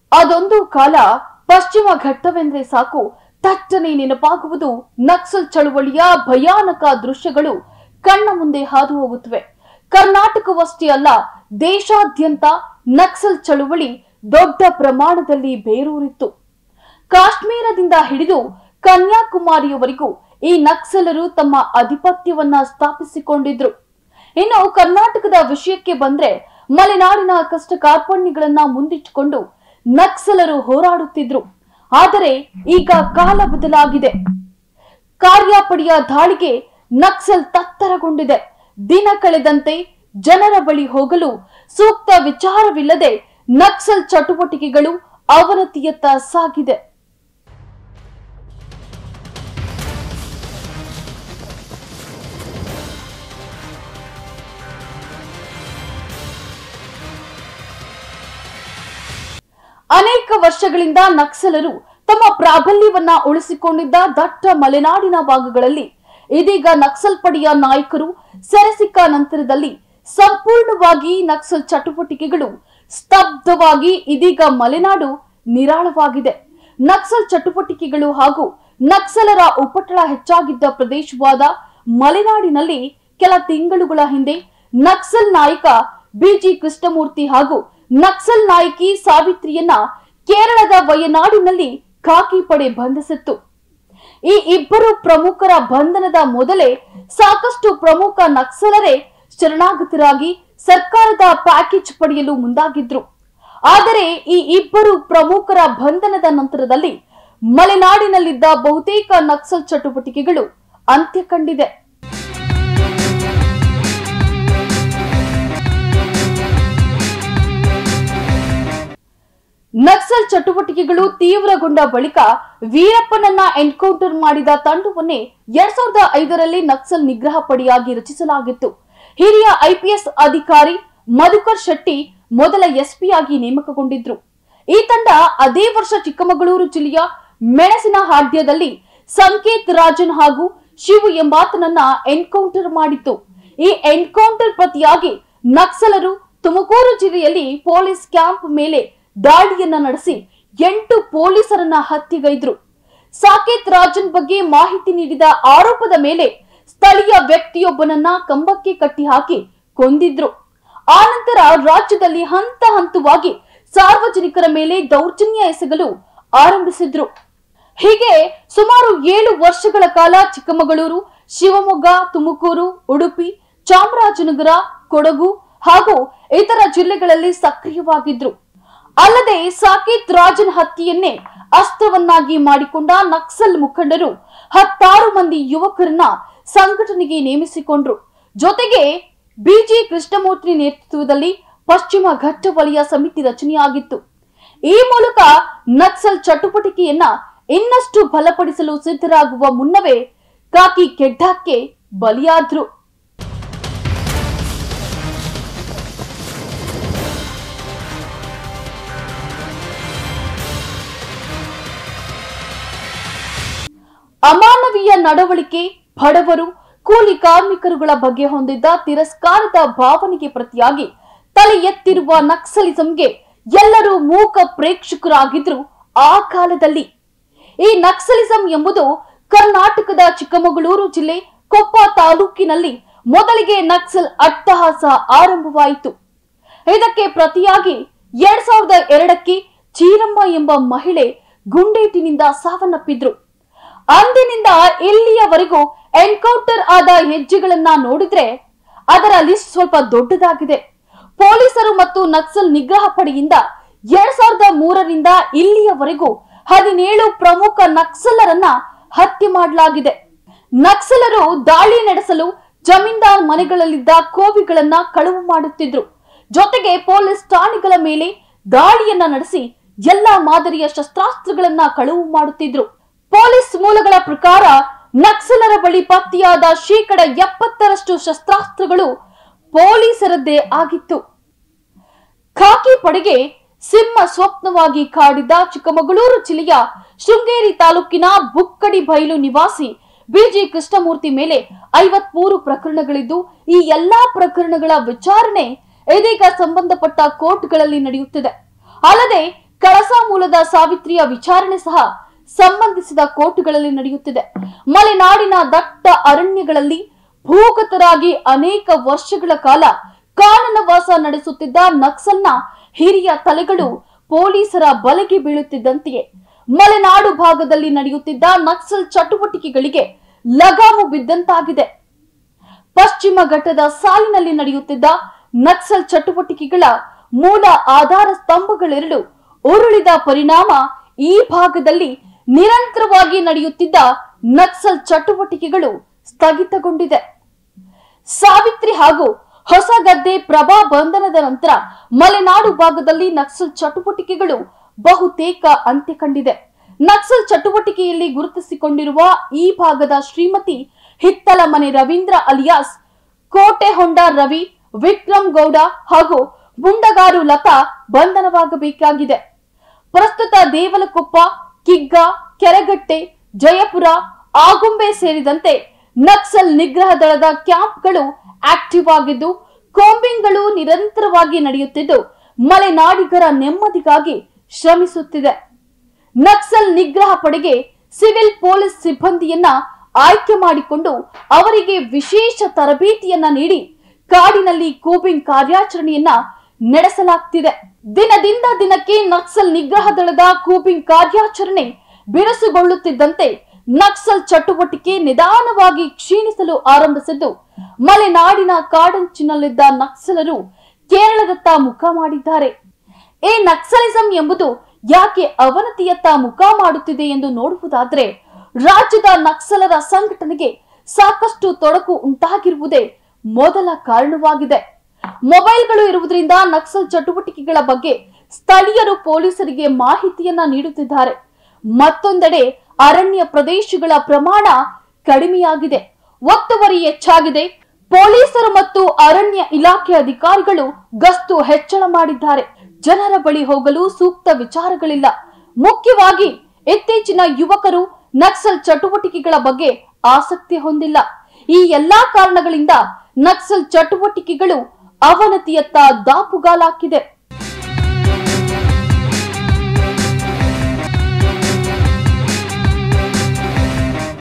ಅದೊಂದು ಕಾಲ ಪಶ್ಚಿಮ ಘಟ್ಟವೆಂದ್ರೆ ಸಾಕು ತಟ್ಟನೆ ನೆನಪಾಗುವುದು ನಕ್ಸಲ್ ಚಳುವಳಿಯ ಭಯಾನಕ ದೃಶ್ಯಗಳು ಕಣ್ಣ ಮುಂದೆ ಹಾದು ಹೋಗುತ್ತವೆ ಕರ್ನಾಟಕವಷ್ಟೇ ಅಲ್ಲ ದೇಶಾದ್ಯಂತ ನಕ್ಸಲ್ ಚಳುವಳಿ ದೊಡ್ಡ ಪ್ರಮಾಣದಲ್ಲಿ ಬೇರೂರಿತ್ತು ಕಾಶ್ಮೀರದಿಂದ ಹಿಡಿದು ಕನ್ಯಾಕುಮಾರಿಯವರೆಗೂ ಈ ನಕ್ಸಲರು ತಮ್ಮ ಆಧಿಪತ್ಯವನ್ನ ಸ್ಥಾಪಿಸಿಕೊಂಡಿದ್ರು ಇನ್ನು ಕರ್ನಾಟಕದ ವಿಷಯಕ್ಕೆ ಬಂದ್ರೆ ಮಲೆನಾಡಿನ ಕಷ್ಟ ಕಾರ್ಪಣ್ಯಗಳನ್ನ ಮುಂದಿಟ್ಟುಕೊಂಡು ನಕ್ಸಲರು ಹೋರಾಡುತ್ತಿದ್ರು ಆದರೆ ಈಗ ಕಾಲ ಬದಲಾಗಿದೆ ಕಾರ್ಯಾಪಡೆಯ ದಾಳಿಗೆ ನಕ್ಸಲ್ ತತ್ತರಗೊಂಡಿದೆ ದಿನ ಕಳೆದಂತೆ ಜನರ ಬಳಿ ಹೋಗಲು ಸೂಕ್ತ ವಿಚಾರವಿಲ್ಲದೆ ನಕ್ಸಲ್ ಚಟುವಟಿಕೆಗಳು ಅವನತಿಯತ್ತ ಸಾಗಿದೆ ಅನೇಕ ವರ್ಷಗಳಿಂದ ನಕ್ಸಲರು ತಮ್ಮ ಪ್ರಾಬಲ್ಯವನ್ನ ಉಳಿಸಿಕೊಂಡಿದ್ದ ದಟ್ಟ ಮಲೆನಾಡಿನ ಭಾಗಗಳಲ್ಲಿ ಇದೀಗ ನಕ್ಸಲ್ ಪಡೆಯ ನಾಯಕರು ಸೆರೆಸಿಕ್ಕ ನಂತರದಲ್ಲಿ ಸಂಪೂರ್ಣವಾಗಿ ನಕ್ಸಲ್ ಚಟುವಟಿಕೆಗಳು ಸ್ತಬ್ಧವಾಗಿ ಇದೀಗ ಮಲೆನಾಡು ನಿರಾಳವಾಗಿದೆ ನಕ್ಸಲ್ ಚಟುವಟಿಕೆಗಳು ಹಾಗೂ ನಕ್ಸಲರ ಉಪಟಳ ಹೆಚ್ಚಾಗಿದ್ದ ಪ್ರದೇಶವಾದ ಮಲೆನಾಡಿನಲ್ಲಿ ಕೆಲ ತಿಂಗಳುಗಳ ಹಿಂದೆ ನಕ್ಸಲ್ ನಾಯಕ ಬಿಜಿ ಕೃಷ್ಣಮೂರ್ತಿ ಹಾಗೂ ನಕ್ಸಲ್ ನಾಯಕಿ ಸಾವಿತ್ರಿಯನ್ನ ಕೇರಳದ ವಯನಾಡಿನಲ್ಲಿ ಖಾಕಿ ಪಡೆ ಬಂಧಿಸಿತ್ತು ಈ ಇಬ್ಬರು ಪ್ರಮುಖರ ಬಂಧನದ ಮೊದಲೇ ಸಾಕಷ್ಟು ಪ್ರಮುಖ ನಕ್ಸಲರೇ ಶರಣಾಗತರಾಗಿ ಸರ್ಕಾರದ ಪ್ಯಾಕೇಜ್ ಪಡೆಯಲು ಮುಂದಾಗಿದ್ರು ಆದರೆ ಈ ಇಬ್ಬರು ಪ್ರಮುಖರ ಬಂಧನದ ನಂತರದಲ್ಲಿ ಮಲೆನಾಡಿನಲ್ಲಿದ್ದ ಬಹುತೇಕ ನಕ್ಸಲ್ ಚಟುವಟಿಕೆಗಳು ಅಂತ್ಯ ಕಂಡಿದೆ ನಕ್ಸಲ್ ಚಟುವಟಿಕೆಗಳು ತೀವ್ರಗೊಂಡ ಬಳಿಕ ವೀರಪ್ಪನನ್ನ ಎನ್ಕೌಂಟರ್ ಮಾಡಿದ ತಂಡವನ್ನೇ ಎರಡ್ ಸಾವಿರದ ಐದರಲ್ಲಿ ನಕ್ಸಲ್ ನಿಗ್ರಹ ಪಡೆಯಾಗಿ ರಚಿಸಲಾಗಿತ್ತು ಹಿರಿಯ ಐಪಿಎಸ್ ಅಧಿಕಾರಿ ಮಧುಕರ್ ಶೆಟ್ಟಿ ಮೊದಲ ಎಸ್ಪಿ ಆಗಿ ನೇಮಕಗೊಂಡಿದ್ರು ಈ ತಂಡ ಅದೇ ವರ್ಷ ಚಿಕ್ಕಮಗಳೂರು ಜಿಲ್ಲೆಯ ಮೆಣಸಿನ ಹಾಡ್ಯದಲ್ಲಿ ಸಂಕೇತ್ ರಾಜನ್ ಹಾಗೂ ಶಿವು ಎಂಬಾತನನ್ನ ಎನ್ಕೌಂಟರ್ ಮಾಡಿತ್ತು ಈ ಎನ್ಕೌಂಟರ್ ಪ್ರತಿಯಾಗಿ ನಕ್ಸಲರು ತುಮಕೂರು ಜಿಲ್ಲೆಯಲ್ಲಿ ಪೊಲೀಸ್ ಕ್ಯಾಂಪ್ ಮೇಲೆ ದಾಳಿಯನ್ನ ನಡೆಸಿ ಎಂಟು ಪೊಲೀಸರನ್ನ ಹತ್ಯೆಗೈದ್ರು ಸಾಕೇತ್ ರಾಜನ್ ಬಗ್ಗೆ ಮಾಹಿತಿ ನೀಡಿದ ಆರೋಪದ ಮೇಲೆ ಸ್ಥಳೀಯ ವ್ಯಕ್ತಿಯೊಬ್ಬನನ್ನ ಕಂಬಕ್ಕೆ ಕಟ್ಟಿ ಹಾಕಿ ಕೊಂದಿದ್ರು ಆನಂತರ ರಾಜ್ಯದಲ್ಲಿ ಹಂತ ಹಂತವಾಗಿ ಸಾರ್ವಜನಿಕರ ಮೇಲೆ ದೌರ್ಜನ್ಯ ಎಸಗಲು ಆರಂಭಿಸಿದ್ರು ಹೀಗೆ ಸುಮಾರು ಏಳು ವರ್ಷಗಳ ಕಾಲ ಚಿಕ್ಕಮಗಳೂರು ಶಿವಮೊಗ್ಗ ತುಮಕೂರು ಉಡುಪಿ ಚಾಮರಾಜನಗರ ಕೊಡಗು ಹಾಗೂ ಇತರ ಜಿಲ್ಲೆಗಳಲ್ಲಿ ಸಕ್ರಿಯವಾಗಿದ್ರು ಅಲ್ಲದೆ ಸಾಕೇತ್ ರಾಜನ್ ಹತ್ಯೆಯನ್ನೇ ಅಸ್ತ್ರವನ್ನಾಗಿ ಮಾಡಿಕೊಂಡ ನಕ್ಸಲ್ ಮುಖಂಡರು ಹತ್ತಾರು ಮಂದಿ ಯುವಕರನ್ನ ಸಂಘಟನೆಗೆ ನೇಮಿಸಿಕೊಂಡ್ರು ಜೊತೆಗೆ ಬಿಜಿ ಕೃಷ್ಣಮೂರ್ತಿ ನೇತೃತ್ವದಲ್ಲಿ ಪಶ್ಚಿಮ ಘಟ್ಟ ವಲಯ ಸಮಿತಿ ರಚನೆಯಾಗಿತ್ತು ಈ ಮೂಲಕ ನಕ್ಸಲ್ ಚಟುವಟಿಕೆಯನ್ನ ಇನ್ನಷ್ಟು ಬಲಪಡಿಸಲು ಸಿದ್ಧರಾಗುವ ಮುನ್ನವೇ ಕಾಕಿ ಕೆಡ್ಡಕ್ಕೆ ಬಲಿಯಾದ್ರು ಅಮಾನವೀಯ ನಡವಳಿಕೆ ಬಡವರು ಕೂಲಿ ಕಾರ್ಮಿಕರುಗಳ ಬಗ್ಗೆ ಹೊಂದಿದ್ದ ತಿರಸ್ಕಾರದ ಭಾವನೆಗೆ ಪ್ರತಿಯಾಗಿ ತಲೆ ಎತ್ತಿರುವ ನಕ್ಸಲಿಸಂಗೆ ಎಲ್ಲರೂ ಮೂಕ ಪ್ರೇಕ್ಷಕರಾಗಿದ್ರು ಆ ಕಾಲದಲ್ಲಿ ಈ ನಕ್ಸಲಿಸಂ ಎಂಬುದು ಕರ್ನಾಟಕದ ಚಿಕ್ಕಮಗಳೂರು ಜಿಲ್ಲೆ ಕೊಪ್ಪ ತಾಲೂಕಿನಲ್ಲಿ ಮೊದಲಿಗೆ ನಕ್ಸಲ್ ಅಟ್ಟಹಾಸ ಆರಂಭವಾಯಿತು ಇದಕ್ಕೆ ಪ್ರತಿಯಾಗಿ ಎರಡ್ ಸಾವಿರದ ಎರಡಕ್ಕೆ ಚೀರಮ್ಮ ಎಂಬ ಮಹಿಳೆ ಗುಂಡೇಟಿನಿಂದ ಸಾವನ್ನಪ್ಪಿದ್ರು ಅಂದಿನಿಂದ ಇಲ್ಲಿಯವರೆಗೂ ಎನ್ಕೌಂಟರ್ ಆದ ಹೆಜ್ಜೆಗಳನ್ನ ನೋಡಿದ್ರೆ ಅದರ ಲಿಸ್ಟ್ ಸ್ವಲ್ಪ ದೊಡ್ಡದಾಗಿದೆ ಪೊಲೀಸರು ಮತ್ತು ನಕ್ಸಲ್ ನಿಗ್ರಹ ಪಡೆಯಿಂದ ಎರಡ್ ಸಾವಿರದ ಮೂರರಿಂದ ಇಲ್ಲಿಯವರೆಗೂ ಹದಿನೇಳು ಪ್ರಮುಖ ನಕ್ಸಲರನ್ನ ಹತ್ಯೆ ಮಾಡಲಾಗಿದೆ ನಕ್ಸಲರು ದಾಳಿ ನಡೆಸಲು ಜಮೀನ್ದಾರ್ ಮನೆಗಳಲ್ಲಿದ್ದ ಕೋವಿಗಳನ್ನ ಕಳುವು ಮಾಡುತ್ತಿದ್ರು ಜೊತೆಗೆ ಪೊಲೀಸ್ ಠಾಣೆಗಳ ಮೇಲೆ ದಾಳಿಯನ್ನ ನಡೆಸಿ ಎಲ್ಲಾ ಮಾದರಿಯ ಶಸ್ತ್ರಾಸ್ತ್ರಗಳನ್ನ ಕಳುವು ಮಾಡುತ್ತಿದ್ರು ಪೊಲೀಸ್ ಮೂಲಗಳ ಪ್ರಕಾರ ನಕ್ಸಲರ ಬಳಿ ಪತ್ತೆಯಾದ ಶೇಕಡ ಎಪ್ಪತ್ತರಷ್ಟು ಶಸ್ತ್ರಾಸ್ತ್ರಗಳು ಪೊಲೀಸರದ್ದೇ ಆಗಿತ್ತು ಖಾಕಿ ಪಡೆಗೆ ಸಿಂಹ ಸ್ವಪ್ನವಾಗಿ ಕಾಡಿದ್ದ ಚಿಕ್ಕಮಗಳೂರು ಜಿಲ್ಲೆಯ ಶೃಂಗೇರಿ ತಾಲೂಕಿನ ಬುಕ್ಕಡಿ ಬೈಲು ನಿವಾಸಿ ಬಿಜಿ ಕೃಷ್ಣಮೂರ್ತಿ ಮೇಲೆ ಐವತ್ಮೂರು ಪ್ರಕರಣಗಳಿದ್ದು ಈ ಎಲ್ಲಾ ಪ್ರಕರಣಗಳ ವಿಚಾರಣೆ ಇದೀಗ ಸಂಬಂಧಪಟ್ಟ ಕೋರ್ಟ್ಗಳಲ್ಲಿ ನಡೆಯುತ್ತಿದೆ ಅಲ್ಲದೆ ಕಳಸಾ ಮೂಲದ ಸಾವಿತ್ರಿಯ ವಿಚಾರಣೆ ಸಹ ಸಂಬಂಧಿಸಿದ ಕೋರ್ಟ್ಗಳಲ್ಲಿ ನಡೆಯುತ್ತಿದೆ ಮಲೆನಾಡಿನ ದಟ್ಟ ಅರಣ್ಯಗಳಲ್ಲಿ ಭೂಗತರಾಗಿ ಅನೇಕ ವರ್ಷಗಳ ಕಾಲ ಕಾನನವಾಸ ನಡೆಸುತ್ತಿದ್ದ ನಕ್ಸಲ್ನ ಹಿರಿಯ ತಲೆಗಳು ಪೊಲೀಸರ ಬಲೆಗೆ ಬೀಳುತ್ತಿದ್ದಂತೆಯೇ ಮಲೆನಾಡು ಭಾಗದಲ್ಲಿ ನಡೆಯುತ್ತಿದ್ದ ನಕ್ಸಲ್ ಚಟುವಟಿಕೆಗಳಿಗೆ ಲಗಾಮು ಬಿದ್ದಂತಾಗಿದೆ ಪಶ್ಚಿಮ ಘಟ್ಟದ ಸಾಲಿನಲ್ಲಿ ನಡೆಯುತ್ತಿದ್ದ ನಕ್ಸಲ್ ಚಟುವಟಿಕೆಗಳ ಮೂಲ ಆಧಾರ ಸ್ತಂಭಗಳೆರಡು ಉರುಳಿದ ಪರಿಣಾಮ ಈ ಭಾಗದಲ್ಲಿ ನಿರಂತರವಾಗಿ ನಡೆಯುತ್ತಿದ್ದ ನಕ್ಸಲ್ ಚಟುವಟಿಕೆಗಳು ಸ್ಥಗಿತಗೊಂಡಿದೆ ಸಾವಿತ್ರಿ ಹಾಗೂ ಹೊಸಗದ್ದೆ ಪ್ರಭಾ ಬಂಧನದ ನಂತರ ಮಲೆನಾಡು ಭಾಗದಲ್ಲಿ ನಕ್ಸಲ್ ಚಟುವಟಿಕೆಗಳು ಬಹುತೇಕ ಅಂತ್ಯ ಕಂಡಿದೆ ನಕ್ಸಲ್ ಚಟುವಟಿಕೆಯಲ್ಲಿ ಗುರುತಿಸಿಕೊಂಡಿರುವ ಈ ಭಾಗದ ಶ್ರೀಮತಿ ಹಿತ್ತಲ ಮನೆ ರವೀಂದ್ರ ಅಲಿಯಾಸ್ ಕೋಟೆ ಹೊಂಡ ರವಿ ವಿಕ್ರಮ್ ಗೌಡ ಹಾಗೂ ಮುಂಡಗಾರು ಲತಾ ಬಂಧನವಾಗಬೇಕಾಗಿದೆ ಪ್ರಸ್ತುತ ದೇವಲಕೊಪ್ಪ ಕಿಗ್ಗ ಕೆರೆಗಟ್ಟೆ ಜಯಪುರ ಆಗುಂಬೆ ಸೇರಿದಂತೆ ನಕ್ಸಲ್ ನಿಗ್ರಹ ದಳದ ಕ್ಯಾಂಪ್ಗಳು ಆಕ್ಟಿವ್ ಆಗಿದ್ದು ಕೋಂಬಿಂಗ್ಗಳು ನಿರಂತರವಾಗಿ ನಡೆಯುತ್ತಿದ್ದು ಮಲೆನಾಡಿಗರ ನೆಮ್ಮದಿಗಾಗಿ ಶ್ರಮಿಸುತ್ತಿದೆ ನಕ್ಸಲ್ ನಿಗ್ರಹ ಪಡೆಗೆ ಸಿವಿಲ್ ಪೊಲೀಸ್ ಸಿಬ್ಬಂದಿಯನ್ನ ಆಯ್ಕೆ ಮಾಡಿಕೊಂಡು ಅವರಿಗೆ ವಿಶೇಷ ತರಬೇತಿಯನ್ನ ನೀಡಿ ಕಾಡಿನಲ್ಲಿ ಕೂಬಿಂಗ್ ಕಾರ್ಯಾಚರಣೆಯನ್ನ ನಡೆಸಲಾಗ್ತಿದೆ ದಿನದಿಂದ ದಿನಕ್ಕೆ ನಕ್ಸಲ್ ನಿಗ್ರಹ ದಳದ ಕೂಬಿಂಗ್ ಕಾರ್ಯಾಚರಣೆ ಬಿರುಸುಗೊಳ್ಳುತ್ತಿದ್ದಂತೆ ನಕ್ಸಲ್ ಚಟುವಟಿಕೆ ನಿಧಾನವಾಗಿ ಕ್ಷೀಣಿಸಲು ಆರಂಭಿಸಿದ್ದು ಮಲೆನಾಡಿನ ಕಾಡಂಚಿನಲ್ಲಿದ್ದ ನಕ್ಸಲರು ಕೇರಳದತ್ತ ಮುಖ ಮಾಡಿದ್ದಾರೆ ಈ ನಕ್ಸಲಿಸಂ ಎಂಬುದು ಯಾಕೆ ಅವನತಿಯತ್ತ ಮುಖ ಮಾಡುತ್ತಿದೆ ಎಂದು ನೋಡುವುದಾದ್ರೆ ರಾಜ್ಯದ ನಕ್ಸಲರ ಸಂಘಟನೆಗೆ ಸಾಕಷ್ಟು ತೊಡಕು ಉಂಟಾಗಿರುವುದೇ ಮೊದಲ ಕಾರಣವಾಗಿದೆ ಮೊಬೈಲ್ಗಳು ಇರುವುದರಿಂದ ನಕ್ಸಲ್ ಚಟುವಟಿಕೆಗಳ ಬಗ್ಗೆ ಸ್ಥಳೀಯರು ಪೊಲೀಸರಿಗೆ ಮಾಹಿತಿಯನ್ನ ನೀಡುತ್ತಿದ್ದಾರೆ ಮತ್ತೊಂದೆಡೆ ಅರಣ್ಯ ಪ್ರದೇಶಗಳ ಪ್ರಮಾಣ ಕಡಿಮೆಯಾಗಿದೆ ಒತ್ತುವರಿ ಹೆಚ್ಚಾಗಿದೆ ಪೊಲೀಸರು ಮತ್ತು ಅರಣ್ಯ ಇಲಾಖೆ ಅಧಿಕಾರಿಗಳು ಗಸ್ತು ಹೆಚ್ಚಳ ಮಾಡಿದ್ದಾರೆ ಜನರ ಬಳಿ ಹೋಗಲು ಸೂಕ್ತ ವಿಚಾರಗಳಿಲ್ಲ ಮುಖ್ಯವಾಗಿ ಇತ್ತೀಚಿನ ಯುವಕರು ನಕ್ಸಲ್ ಚಟುವಟಿಕೆಗಳ ಬಗ್ಗೆ ಆಸಕ್ತಿ ಹೊಂದಿಲ್ಲ ಈ ಎಲ್ಲಾ ಕಾರಣಗಳಿಂದ ನಕ್ಸಲ್ ಚಟುವಟಿಕೆಗಳು ಅವನತಿಯತ್ತ ದಾಪುಗಾಲಾಕಿದೆ